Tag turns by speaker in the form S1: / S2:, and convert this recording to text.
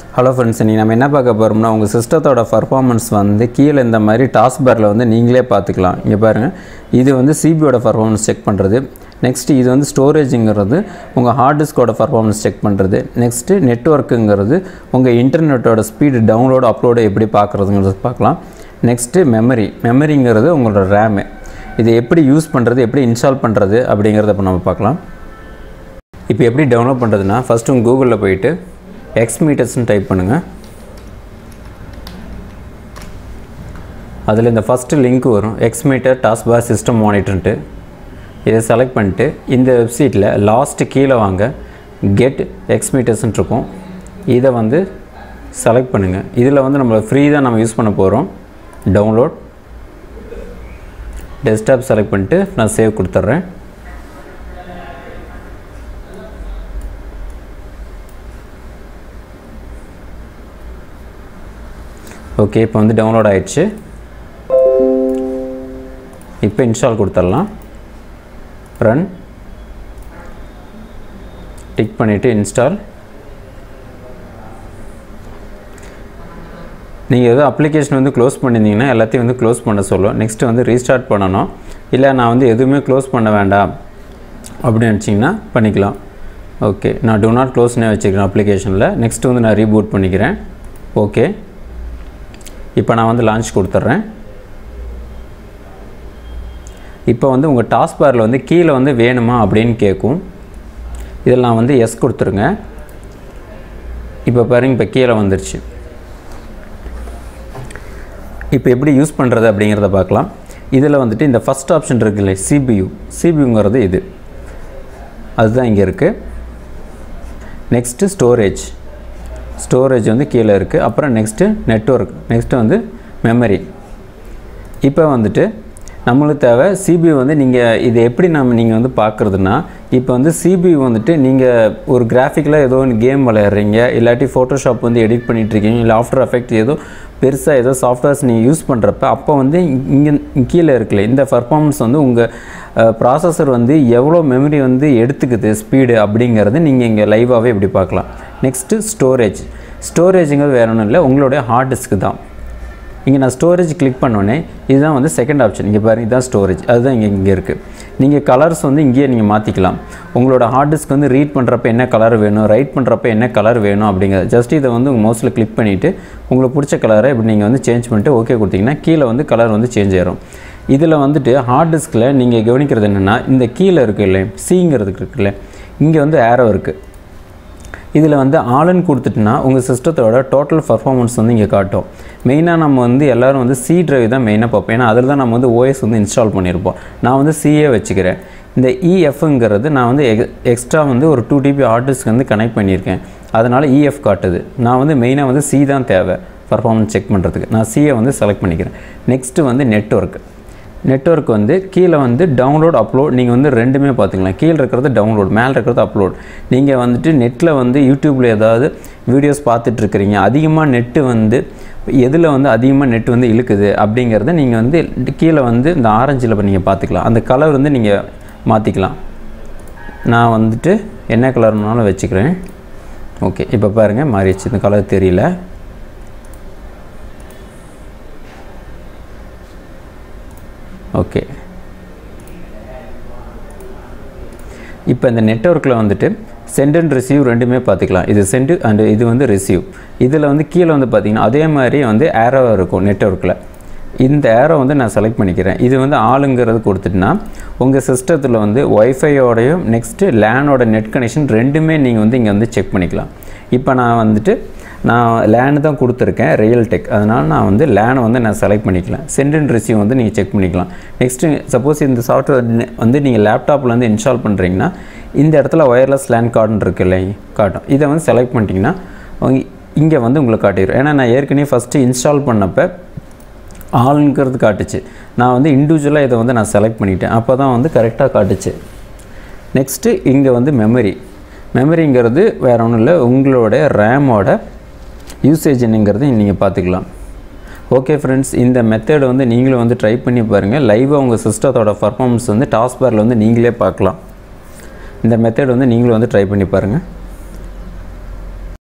S1: hello friends நீங்கள் நம்ம என்ன பார்க்க போகிறோம்னா உங்கள் சிஸ்டத்தோட பர்ஃபார்மன்ஸ் வந்து கீழே இந்த மாதிரி டாஸ்க் பாரில் வந்து நீங்களே பார்த்துக்கலாம் இங்கே பாருங்கள் இது வந்து சிபியோட பர்ஃபார்மன்ஸ் செக் பண்ணுறது நெக்ஸ்ட்டு இது வந்து ஸ்டோரேஜுங்கிறது உங்கள் ஹார்ட் டிஸ்கோட பர்ஃபார்மன்ஸ் செக் பண்ணுறது நெக்ஸ்ட்டு நெட்ஒர்க்குங்கிறது உங்கள் இன்டர்நெட்டோட ஸ்பீடு டவுன்லோடு அப்லோடு எப்படி பார்க்குறதுங்கிறது பார்க்கலாம் நெக்ஸ்ட்டு மெமரி மெமரிங்கிறது உங்களோட ரேமு இதை எப்படி யூஸ் பண்ணுறது எப்படி இன்ஸ்டால் பண்ணுறது அப்படிங்கிறத இப்போ நம்ம பார்க்கலாம் இப்போ எப்படி டவுன்லோட் பண்ணுறதுனா ஃபஸ்ட்டு உங்கள் கூகுளில் போயிட்டு எக்ஸ் மீட்டர்ஸ்னு டைப் பண்ணுங்கள் அதில் இந்த ஃபஸ்ட்டு லிங்க் வரும் எக்ஸ் மீட்டர் டாஸ்பார் சிஸ்டம் மானிட்டர்ன்ட்டு இதை செலக்ட் பண்ணிட்டு இந்த வெப்சைட்டில் லாஸ்ட்டு கீழே வாங்க கெட் எக்ஸ் மீட்டர்ஸ்ன்னு இருக்கும் இதை வந்து செலக்ட் பண்ணுங்கள் இதில் வந்து நம்மளை ஃப்ரீ தான் நம்ம யூஸ் பண்ண போகிறோம் டவுன்லோட் டெஸ்க்டாப் செலக்ட் பண்ணிட்டு நான் சேவ் கொடுத்துட்றேன் ஓகே இப்போ வந்து டவுன்லோட் ஆயிடுச்சு இப்போ இன்ஸ்டால் கொடுத்துடலாம் ரன் டிக் பண்ணிவிட்டு இன்ஸ்டால் நீங்கள் எதுவும் அப்ளிகேஷன் வந்து க்ளோஸ் பண்ணியிருந்தீங்கன்னா எல்லாத்தையும் வந்து க்ளோஸ் பண்ண சொல்லும் நெக்ஸ்ட்டு வந்து ரீஸ்டார்ட் பண்ணணும் இல்லை நான் வந்து எதுவுமே க்ளோஸ் பண்ண வேண்டாம் அப்படின்னு நினச்சிங்கன்னா பண்ணிக்கலாம் ஓகே நான் டூ நாட் க்ளோஸ்னே வச்சுக்கிறேன் அப்ளிகேஷனில் நெக்ஸ்ட்டு வந்து நான் ரீபூட் பண்ணிக்கிறேன் ஓகே இப்போ நான் வந்து லான்ச் கொடுத்துட்றேன் இப்போ வந்து உங்கள் டாஸ்க் பாரில் வந்து கீழே வந்து வேணுமா அப்படின்னு கேட்கும் இதில் நான் வந்து எஸ் கொடுத்துருங்க இப்போ பாருங்க இப்போ கீழே வந்துருச்சு இப்போ எப்படி யூஸ் பண்ணுறது அப்படிங்கிறத பார்க்கலாம் இதில் வந்துட்டு இந்த ஃபஸ்ட் ஆப்ஷன் இருக்குல்ல சிபியு சிபியுங்கிறது இது அதுதான் இங்கே இருக்குது நெக்ஸ்ட்டு ஸ்டோரேஜ் ஸ்டோரேஜ் வந்து கீழே இருக்குது அப்புறம் நெக்ஸ்ட்டு நெட்ஒர்க் நெக்ஸ்ட்டு வந்து மெமரி இப்போ வந்துட்டு நம்மளுக்கு தேவை சிபியூ வந்து நீங்கள் இது எப்படி நம்ம நீங்கள் வந்து பார்க்குறதுனா இப்போ வந்து சிபியூ வந்துட்டு நீங்கள் ஒரு கிராஃபிக்கில் ஏதோ ஒன்று கேம் விளையாடுறீங்க இல்லாட்டி ஃபோட்டோஷாப் வந்து எடிட் பண்ணிகிட்ருக்கீங்க இல்லை ஆஃப்டர் எஃபெக்ட் ஏதோ பெருசாக ஏதோ சாஃப்ட்வேர்ஸ் நீங்கள் யூஸ் பண்ணுறப்ப அப்போ வந்து இங்கே கீழே இருக்குல்ல இந்த பர்ஃபார்மன்ஸ் வந்து உங்கள் ப்ராசஸர் வந்து எவ்வளோ மெமரி வந்து எடுத்துக்குது ஸ்பீடு அப்படிங்கிறது நீங்கள் இங்கே லைவாகவே இப்படி பார்க்கலாம் நெக்ஸ்ட்டு ஸ்டோரேஜ் ஸ்டோரேஜுங்கிறது வேறு ஒன்றும் இல்லை உங்களுடைய ஹார்ட் டிஸ்க்கு தான் இங்கே நான் ஸ்டோரேஜ் கிளிக் பண்ணோன்னே இதுதான் வந்து செகண்ட் ஆப்ஷன் இங்கே பாருங்கள் இதுதான் ஸ்டோரேஜ் அதுதான் இங்கே இங்கே இருக்குது நீங்கள் கலர்ஸ் வந்து இங்கேயே நீங்கள் மாற்றிக்கலாம் உங்களோட ஹார்ட் டிஸ்க் வந்து ரீட் பண்ணுறப்ப என்ன கலர் வேணும் ரைட் பண்ணுறப்ப என்ன கலர் வேணும் அப்படிங்கிறது ஜஸ்ட் இதை வந்து உங்கள் மவுஸில் கிளிக் பண்ணிவிட்டு உங்களுக்கு பிடிச்ச கலரை இப்படி நீங்கள் வந்து சேஞ்ச் பண்ணிட்டு ஓகே கொடுத்தீங்கன்னா கீழே வந்து கலர் வந்து சேஞ்ச் ஆயிரும் இதில் வந்துட்டு ஹார்ட் டிஸ்கில் நீங்கள் கவனிக்கிறது என்னென்னா இந்த கீழே இருக்குது இல்லை சிங்கிறதுக்கு இருக்குல்ல இங்கே வந்து ஏரோ இருக்குது இதில் வந்து ஆளுன்னு கொடுத்துட்டுனா உங்கள் சிஸ்டத்தோட டோட்டல் பர்ஃபார்மன்ஸ் வந்து இங்கே காட்டும் மெயினாக நம்ம வந்து எல்லோரும் வந்து சி ட்ரைவ் தான் மெயினாக பார்ப்போம் ஏன்னா அதில் தான் நம்ம வந்து ஓஎஸ் வந்து இன்ஸ்டால் பண்ணியிருப்போம் நான் வந்து சிஏ வச்சுக்கிறேன் இந்த இஎஃப்ங்கிறது நான் வந்து எக் எக்ஸ்ட்ரா வந்து ஒரு டூ டிபி ஆர்டிஸ்க்கு வந்து கனெக்ட் பண்ணியிருக்கேன் அதனால் இஎஃப் காட்டுது நான் வந்து மெயினாக வந்து சி தான் தேவை பர்ஃபார்மன்ஸ் செக் பண்ணுறதுக்கு நான் சிஏ வந்து செலக்ட் பண்ணிக்கிறேன் நெக்ஸ்ட்டு வந்து நெட்ஒர்க் நெட்ஒர்க் வந்து கீழே வந்து டவுன்லோட் அப்லோட் நீங்கள் வந்து ரெண்டுமே பார்த்துக்கலாம் கீழே இருக்கிறது டவுன்லோட் மேலே இருக்கிறது அப்லோட் நீங்கள் வந்துட்டு நெட்டில் வந்து யூடியூப்பில் ஏதாவது வீடியோஸ் பார்த்துட்ருக்கிறீங்க அதிகமாக நெட்டு வந்து எதில் வந்து அதிகமாக நெட் வந்து இழுக்குது அப்படிங்கிறத நீங்கள் வந்து கீழே வந்து இந்த ஆரஞ்சில் நீங்கள் பார்த்துக்கலாம் அந்த கலர் வந்து நீங்கள் மாற்றிக்கலாம் நான் வந்துட்டு என்ன கலர்னாலும் வச்சுக்கிறேன் ஓகே இப்போ பாருங்கள் மாறிடுச்சு இந்த கலர் தெரியல ஓகே இப்போ இந்த நெட்ஒர்க்கில் வந்துட்டு சென்ட் அண்ட் ரிசீவ் ரெண்டுமே பார்த்துக்கலாம் இது சென்ட் அண்ட் இது வந்து ரிசீவ் இதில் வந்து கீழே வந்து பார்த்திங்கன்னா அதே மாதிரி வந்து ஏரோ இருக்கும் நெட்ஒர்க்கில் இந்த ஏரோ வந்து நான் செலக்ட் பண்ணிக்கிறேன் இது வந்து ஆளுங்கிறது கொடுத்துட்டுனா உங்கள் சிஸ்டத்தில் வந்து ஒய்ஃபையோடையும் நெக்ஸ்ட்டு லேனோட நெட் கனெக்ஷன் ரெண்டுமே நீங்கள் வந்து இங்கே வந்து செக் பண்ணிக்கலாம் இப்போ நான் வந்துட்டு நான் லேனு தான் கொடுத்துருக்கேன் ரியல் டெக் அதனால் நான் வந்து லேனை வந்து நான் செலக்ட் பண்ணிக்கலாம் சென்ட் அண்ட் ரிசீவ் வந்து நீங்கள் செக் பண்ணிக்கலாம் நெக்ஸ்ட்டு சப்போஸ் இந்த சாஃப்ட்வேர் வந்து நீங்கள் லேப்டாப்பில் வந்து இன்ஸ்டால் பண்ணுறீங்கன்னா இந்த இடத்துல ஒயர்லெஸ் லேன் கார்டுன்னு இருக்கு இல்லை காட்டும் இதை வந்து செலக்ட் பண்ணிட்டீங்கன்னா இங்கே வந்து உங்களுக்கு காட்டிடும் ஏன்னா நான் ஏற்கனவே ஃபஸ்ட்டு இன்ஸ்டால் பண்ணப்போ ஆளுங்கிறது காட்டுச்சு நான் வந்து இண்டிவிஜுவலாக இதை வந்து நான் செலக்ட் பண்ணிட்டேன் அப்போ தான் வந்து கரெக்டாக காட்டுச்சு நெக்ஸ்ட்டு இங்கே வந்து மெமரி மெமரிங்கிறது வேறு ஒன்றும் இல்லை உங்களோட ரேமோட யூசேஜ் என்னங்கிறது நீங்கள் பார்த்துக்கலாம் ஓகே ஃப்ரெண்ட்ஸ் இந்த மெத்தேடை வந்து நீங்களும் வந்து ட்ரை பண்ணி பாருங்கள் லைவாக உங்கள் சிஸ்டத்தோட பர்ஃபார்மன்ஸ் வந்து டாஸ்க் பாரில் வந்து நீங்களே பார்க்கலாம் இந்த மெத்தட் வந்து நீங்களும் வந்து ட்ரை பண்ணி பாருங்கள்